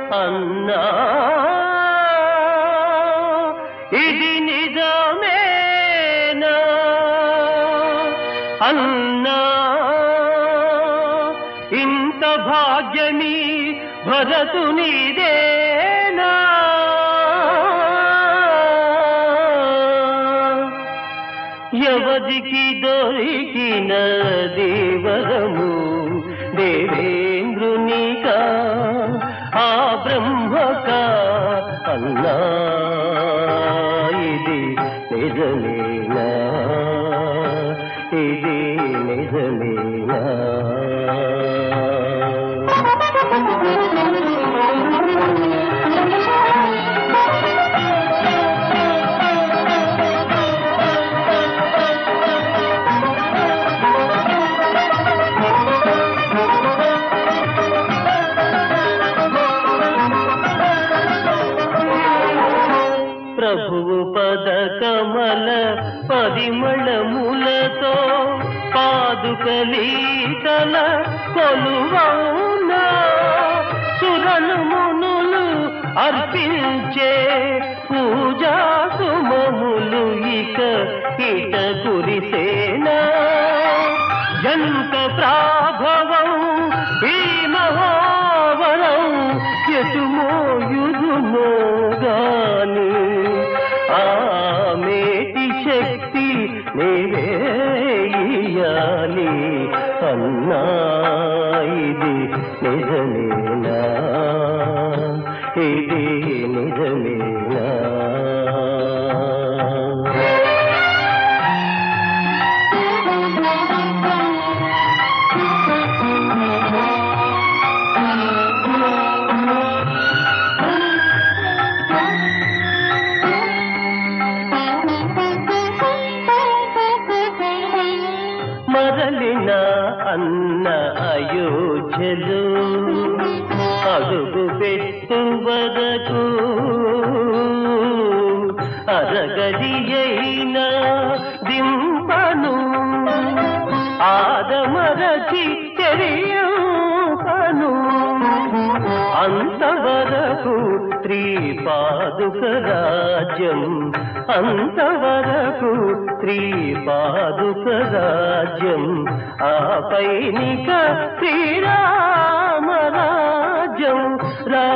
అన్నా ఇది నిజమేనా అన్నా ఇంత భాగ్యమీ భరతునిదేనా ఎవరికి దొరికిన దేవరము దేవేంద్రునిక ఆ బ్రహ్మక అన్నా ఇది నిజమేనా ఇది నిజమేనా ప్రభువు పద కమల పరిమళములతో పాదుకలీతల కొలువౌనా సురలు మునులు అర్పించే పూజా సుమములు ఇక ఇట కురిసేనా ఎంత ప్రాభవం ఈ మహావరం ఎటుమోయుదునో గాని ఆ మేటి శక్తి నేవేయాలి అన్నా ఇది నిజమేనా ఇది నిజమేనా మరలిన అన్న అయోధ్యలు అడుగు పెట్టు వరకు అరగది అయిన దింపను ఆదమరచి తెలియను అంతవరకు త్రీ పాదుక రాజ్యం అంతవరకు త్రీ పాదుక రాజ్యం ఆపైనిక శ్రీరామ రాజ్యం రా